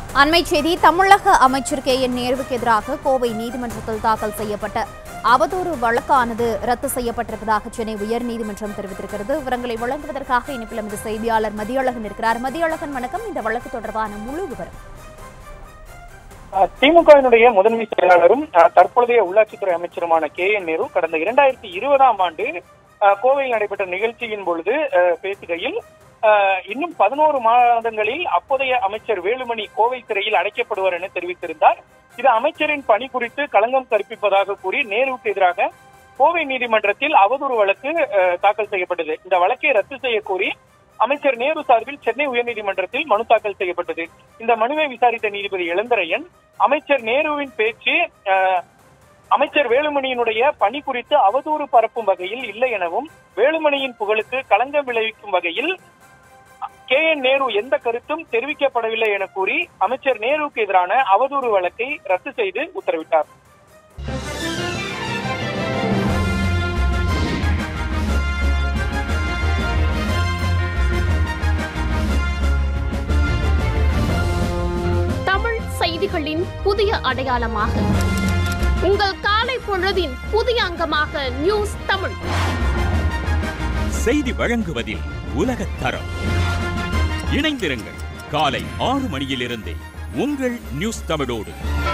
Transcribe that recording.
அண்மை செய்தி தமிழக அமைச்சர் கே என் நேருவுக்கு எதிராக கோவை நீதிமன்றத்தில் தாக்கல் செய்யப்பட்ட அவதூறு வழக்கானது ரத்து செய்யப்பட்டிருப்பதாக சென்னை உயர்நீதிமன்றம் தெரிவித்திருக்கிறது விவரங்களை வழங்குவதற்காக இணைப்பில் நமது செய்தியாளர் மதியழகன் இருக்கிறார் மதியழகன் வணக்கம் இந்த வழக்கு தொடர்பான முழு விவரம் திமுகவினுடைய முதன்மை செயலாளரும் அஹ், தற்பொழுதைய உள்ளாட்சித்துறை அமைச்சருமான கே என் நேரு கடந்த இரண்டாயிரத்தி இருபதாம் ஆண்டு அஹ், கோவையில் நடைபெற்ற நிகழ்ச்சியின் பொழுது அஹ், பேசுகையில் அஹ், இன்னும் பதினோரு மாதங்களில் அப்போதைய அமைச்சர் வேலுமணி கோவை சிறையில் அடைக்கப்படுவார் என தெரிவித்திருந்தார் இது அமைச்சரின் பணி குறித்து களங்கம் கற்பிப்பதாக கூறி நேருவுக்கு எதிராக கோவை நீதிமன்றத்தில் அவதூறு வழக்கு அஹ், தாக்கல் செய்யப்பட்டது இந்த வழக்கை ரத்து செய்ய கோரி அமைச்சர் நேரு சார்பில் சென்னை உயர்நீதிமன்றத்தில் மனு தாக்கல் செய்யப்பட்டது இந்த மனுவை விசாரித்த நீதிபதி இளந்தரையன் அமைச்சர் நேருவின் பேச்சு அஹ், அமைச்சர் வேலுமணியினுடைய பணி குறித்து அவதூறு பரப்பும் வகையில் இல்லை எனவும் வேலுமணியின் புகழுக்கு களங்கம் விளைவிக்கும் வகையில் கே என் நேரு எந்த கருத்தும் தெரிவிக்கப்படவில்லை என கூறி அமைச்சர் நேருவுக்கு எதிரான அவதூறு வழக்கை ரத்து செய்து உத்தரவிட்டார் தமிழ் செய்திகளின் புதிய அடையாளமாக உங்கள் காலை பொழுதின் புதிய அங்கமாக நியூஸ் தமிழ் செய்தி வழங்குவதில் உலகத் தரம் இணைந்திருங்கள் காலை ஆறு மணியிலிருந்தே உங்கள் நியூஸ் தமிழோடு